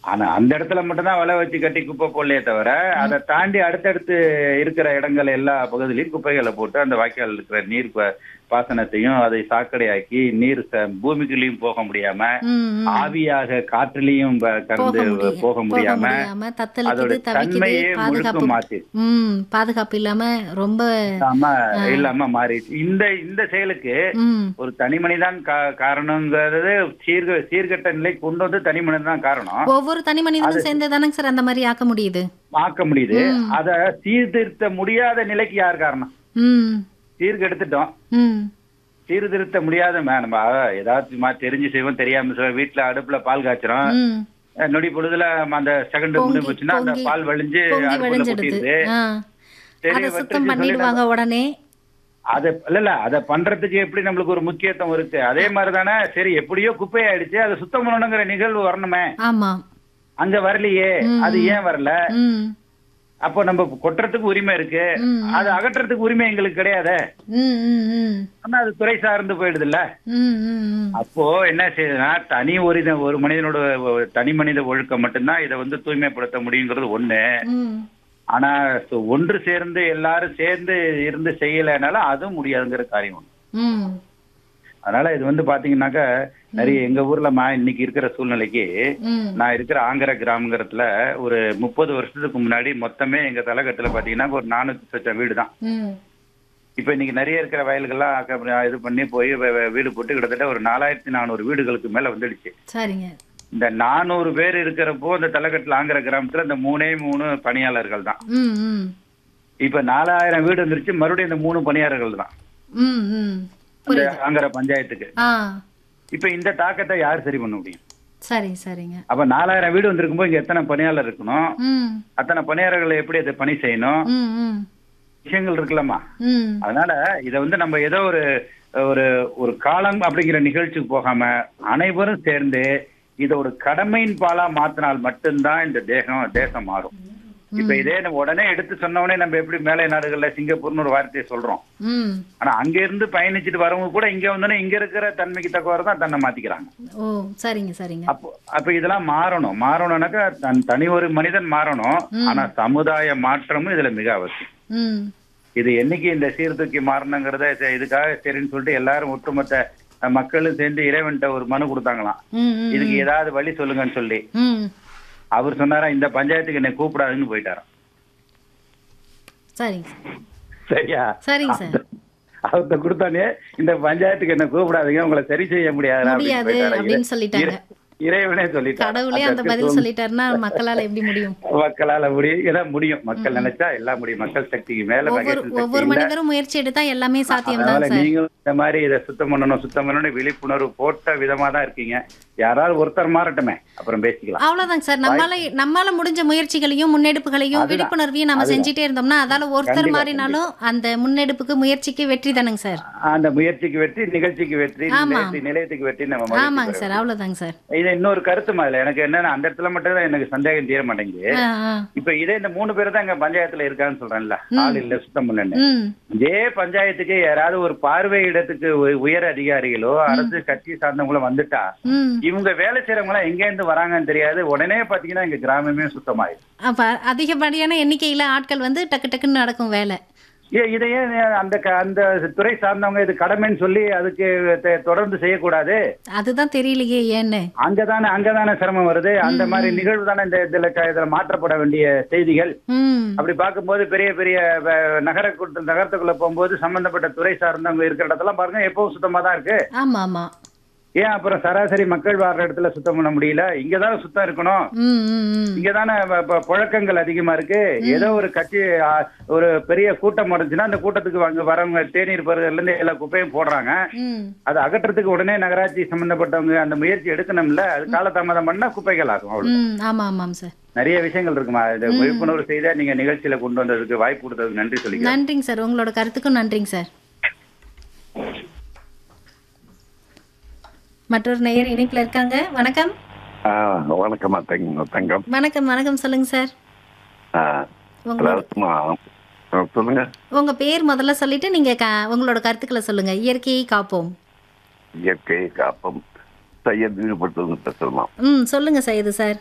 ஆனா அந்த இடத்துல மட்டும்தான் வலை வச்சு கட்டி குப்பை போடலையே தவிர அதை தாண்டி அடுத்தடுத்து இருக்கிற இடங்கள் எல்லா பகுதியிலையும் குப்பைகளை போட்டு அந்த வாய்க்கால் இருக்கிற நீர் ப- பாசனத்தையும் அதை சாக்கடையாக்கி நீர் ச- பூமிக்குள்ளேயும் போக முடியாம ம், ம். ஆவியாக காற்றுலயும் ப- போக கறந்து முடிய- போக முடியாம முடியாம தத்தளிக்குது அதோட தவிக்குது தன்மையே பாதுகாப்பு முழுக்க மாத்தி ம் பாதுகாப்பு இல்லாம ரொம்ப இல்லாம இல்லாம மாறிடுச்சு இந்த இந்த செயலுக்கு ம் ஒரு தனி மனிதான் கா- காரணங்கிறது சீர்க சீர்கெட்ட நிலை கொண்டு வந்து தனி மனிதன் தான் காரணம் ஒவ்வொரு தனி மனிதனும் சேர்ந்து தானங்க சார் அந்த மாதிரி ஆக்க முடியுது ஆக்க முடியுது அத சீர்திருத்த முடியாத நிலைக்கு யார் காரணம் ம் சீர்கெடுத்துட்டோம் ம் சீர்திருத்த முடியாத மே- நம்ம ஏதாச்சும் மா- தெரிஞ்சு செய்வோம் தெரியாம செய்வோம் வீட்டுல அடுப்புல பால் காய்ச்சறோம் ம் அஹ் நொடி பொழுதுல அந்த செகண்ட் பொங்கி- முடிவு போச்சுன்னா அந்த பொங்கி- பால் வழிஞ்சு பொங்கி அடுப்புல வழிஞ்சிடுது கொட்டிடுது ஆ சரி, அதை சுத்தம் வெட்டுச்சு பண்ணிடுவாங்க உடனே அத இல்ல இல்ல அத பண்றதுக்கு எப்படி நம்மளுக்கு ஒரு முக்கியத்துவம் இருக்கு அதே மாதிரிதானே சரி எப்படியோ குப்பை ஆயிடுச்சு அதை சுத்தம் பண்ணணுங்கிற நிகழ்வு வரணுமே ஆமா அங்க வரலையே அது ஏன் வரல ம் அப்போ நம்ம கொட்டுறதுக்கு உரிமை இருக்கு ம். அது அகற்றத்துக்கு உரிமை எங்களுக்கு கிடையாதே ம் ம் ம் ஆனா அது துறை சார்ந்து போயிடுதுல்ல ம் ம் ம் அப்போ என்ன செய்யுதுன்னா தனி ஒரு இத- ஒரு மனிதனோட ஒ- தனி மனித ஒழுக்கம் மட்டும்தான் இதை வந்து தூய்மைப்படுத்த முடியுங்கிறது ஒண்ணு ம் ஆனா சு- ஒன்று சேர்ந்து எல்லாரும் சேர்ந்து இருந்து செய்யலைனால அதுவும் முடியாதுங்கிற காரியம் ஒண்ணு. ம் அதனால இது வந்து பாத்தீங்கன்னாக்கா நிறைய எங்க ஊர்ல மா- இன்னைக்கு இருக்கிற சூழ்நிலைக்கு ம் நான் இருக்கிற ஆங்கர கிராமங்கிறதுல ஒரு முப்பது வருஷத்துக்கு முன்னாடி மொத்தமே எங்க தலைக்கட்டுல பாத்தீங்கன்னா ஒரு நானூத்தி சொச்சம் வீடு தான் ம் இப்ப இன்னைக்கு நிறைய இருக்கிற வயல்கள்லாம் அக்க- இது பண்ணி போய் வ- வ- வீடு போட்டு கிட்டத்தட்ட ஒரு நாலாயிரத்தி நானூறு வீடுகளுக்கு மேல வந்துடுச்சு சரிங்க இந்த நானூறு பேர் இருக்கிறப்போ இந்த தலைக்கட்டுல ஆங்கிற கிராமத்துல இந்த மூணே மூணு பணியாளர்கள் தான் ம் ம் இப்ப நாலாயிரம் வீடு வந்துருச்சு மறுபடியும் இந்த மூணு பணியாளர்கள் தான் ம் ம் இந்த புரியுது ஆங்கிற பஞ்சாயத்துக்கு ஆ இப்ப இந்த தாக்கத்தை யார் சரி பண்ண முடியும் சரி சரிங்க அப்ப நாலாயிரம் வீடு வந்திருக்கும் போது இங்க எத்தனை பணியாளர் இருக்கணும் ம் அத்தனை பணியாளர்களை எப்படி அதை பணி செய்யணும் ம் ம் விஷயங்கள் இருக்கலாமா ம் அதனால இத வந்து நம்ம ஏதோ ஒரு ஒரு ஒரு காலம் அப்படிங்கிற நிகழ்ச்சிக்கு போகாம அனைவரும் சேர்ந்து இத ஒரு கடமையின் பாலா மாத்தினால் மட்டும்தான் இந்த தேகம் தேசம் மாறும் இப்ப இதே நம்ம உடனே எடுத்து சொன்னவனே நம்ம எப்படி மேலை நாடுகள்ல சிங்கப்பூர்னு ஒரு வார்த்தையை சொல்றோம் ம் ஆனா அங்க இருந்து பயணிச்சுட்டு வரவங்க கூட இங்க வந்தோடனே இங்க இருக்கிற தன்மைக்கு தக்கவாறு தான் தன்னை மாத்திக்கிறாங்க ஓ சரிங்க சரிங்க அப்போ அப்ப இதெல்லாம் மாறணும் மாறணும்னாக்கா தன் தனி ஒரு மனிதன் மாறணும் ஆனா சமுதாய மாற்றமும் இதுல மிக அவசியம் ம் இது என்னைக்கு இந்த சீர்தூக்கி மாறணுங்கிறத சரி, இதுக்காக சரின்னு சொல்லிட்டு எல்லாரும் ஒட்டுமொத்த அஹ், மக்களும் சேர்ந்து இறைவன்ட்ட ஒரு மனு கொடுத்தாங்களாம் ம் ம் இதுக்கு ஏதாவது வழி சொல்லுங்கன்னு சொல்லி ம் அவர் சொன்னாரா இந்த பஞ்சாயத்துக்கு என்னை கூப்பிடாதுன்னு போயிட்டாராம் சரிங்க சரியா சரிங்க சார் அவர்கிட்ட கொடுத்தானே இந்த பஞ்சாயத்துக்கு என்ன கூப்பிடாதீங்க உங்களை சரி செய்ய முடியாது முடியாது அப்படின்னு சொல்லிட்டாங்க இறைவனே சொல்லிட்டார் கடவுளே அந்த பதில் சொல்லிட்டாருன்னா மக்களால எப்படி முடியும் மக்களால முடியும் ஏதாவது முடியும் மக்கள் நினைச்சா எல்லாம் முடியும் மக்கள் சக்திக்கு மேல ஒவ்வொரு மகேசன் சக்தி ஒவ்வொரு இல்ல. மனிதரும் முயற்சி எடுத்தா எல்லாமே சாத்தியம் தான் அதனால சார் நீங்களும் இந்த மாதிரி இதை சுத்தம் பண்ணணும் சுத்தம் பண்ணணும் விழிப்புணர்வு போட்ட விதமா தான் இருக்கீங்க யாராவது ஒருத்தர் மாறட்டுமே அப்புறம் பேசிக்கலாம் அவ்வளவுதாங்க சார் நம்மளால நம்மால முடிஞ்ச முயற்சிகளையும் முன்னெடுப்புகளையும் அதுதான். விழிப்புணர்வையும் நம்ம செஞ்சுட்டே இருந்தோம்னா அதால ஒருத்தர் கண்டிப்பா, மாறினாலும் அந்த முன்னெடுப்புக்கு முயற்சிக்கு வெற்றி தானங்க சார் அந்த முயற்சிக்கு வெற்றி நிகழ்ச்சிக்கு வெற்றி ஆமா. நிலையத்து- நிலையத்துக்கு வெற்றி நம்ம மகிழ்ச்சி ஆமாங்க பெறுவோம். சார் அவ்வளவுதாங்க சார் இது இன்னொரு கருத்து மாதிரி எனக்கு என்னன்னா அந்த இடத்துல மட்டும் தான் எனக்கு சந்தேகம் தீர மாட்டேங்குது ஆ, ஆ. இப்ப இதே இந்த மூணு பேர் தான் எங்க பஞ்சாயத்துல இருக்கான்னு சொல்றேன்ல ஆள் இல்ல சுத்தம் பண்ணு ம் இதே பஞ்சாயத்துக்கு யாராவது ஒரு பார்வையிடத்துக்கு உ- உயர் அதிகாரிகளோ அரசு கட்சி சார்ந்தவங்களோ வந்துட்டா ம் இவங்க வேலை செய்யறவங்க எல்லாம் எங்க இருந்து வராங்கன்னு தெரியாது உடனே பாத்தீங்கன்னா எங்க கிராமமே சுத்தமாயிடும் அப்ப அதிகப்படியான எண்ணிக்கையில ஆட்கள் வந்து டக்கு டக்குன்னு நடக்கும் வேலை ஏ இதையே அந்த க- அந்த துறை சார்ந்தவங்க இது கடமைன்னு சொல்லி அதுக்கு தெ- தொடர்ந்து செய்யக்கூடாது அதுதான் தெரியலையே ஏன்னு அங்கதானே அங்கதானே சிரமம் வருது அந்த மாதிரி நிகழ்வு தானே இந்த இதுல க- இதுல மாற்றப்பட வேண்டிய செய்திகள் ம் அப்படி பார்க்கும்போது பெரிய பெரிய வ- நகர கூட்ட- நகரத்துக்குள்ள போகும்போது சம்பந்தப்பட்ட துறை சார்ந்தவங்க இருக்கிற இடத்தெல்லாம் பாருங்க எப்பவும் சுத்தமா தான் இருக்கு ஆமா ஆமா ஏன் அப்புறம் சராசரி மக்கள் வாழ்ற இடத்துல சுத்தம் பண்ண முடியல இங்கதான் சுத்தம் இருக்கணும் ம் ம் ம் இங்கதானே ப- ப- புழக்கங்கள் அதிகமா இருக்கு ஏதோ ஒரு கட்சி ஆ, ஒரு பெரிய கூட்டம் உடஞ்சுன்னா அந்த கூட்டத்துக்கு அங்க வரவங்க தேநீர் பருகல இருந்து எல்லா குப்பையும் போடுறாங்க ம் அதை அகற்றத்துக்கு உடனே நகராட்சி சம்பந்தப்பட்டவங்க அந்த முயற்சி எடுக்கணும்ல அது காலதாமதம் பண்ணா குப்பைகள் ஆகும் அவ்வளவு ம் ஆமா ஆமாம் சார் நிறைய விஷயங்கள் இருக்குமா இது விழிப்புணர்வு செய்த நீங்க நிகழ்ச்சியில கொண்டு வந்ததுக்கு வாய்ப்பு கொடுத்ததுக்கு நன்றி சொல்லிக்கிறேன் நன்றிங்க சார் உங்களோட கருத்துக்கும் நன்றிங்க சார் மற்றொரு நேயர் இணைப்பில் இருக்காங்க வணக்கம் ஆ, வணக்கம்மா தங்க தங்கம் வணக்கம் வணக்கம் சொல்லுங்க சார் ஆ, உங்களோட அதாவதும்மா, ஆ, சொல்லுங்க உங்க பேர் முதல்ல சொல்லிட்டு நீங்க க- உங்களோட கருத்துக்களை சொல்லுங்க இயற்கையை காப்போம் இயற்கையை காப்போம் செய்ய ஈடுபடுத்துவது பேசலாம் ம் சொல்லுங்க சையது சார்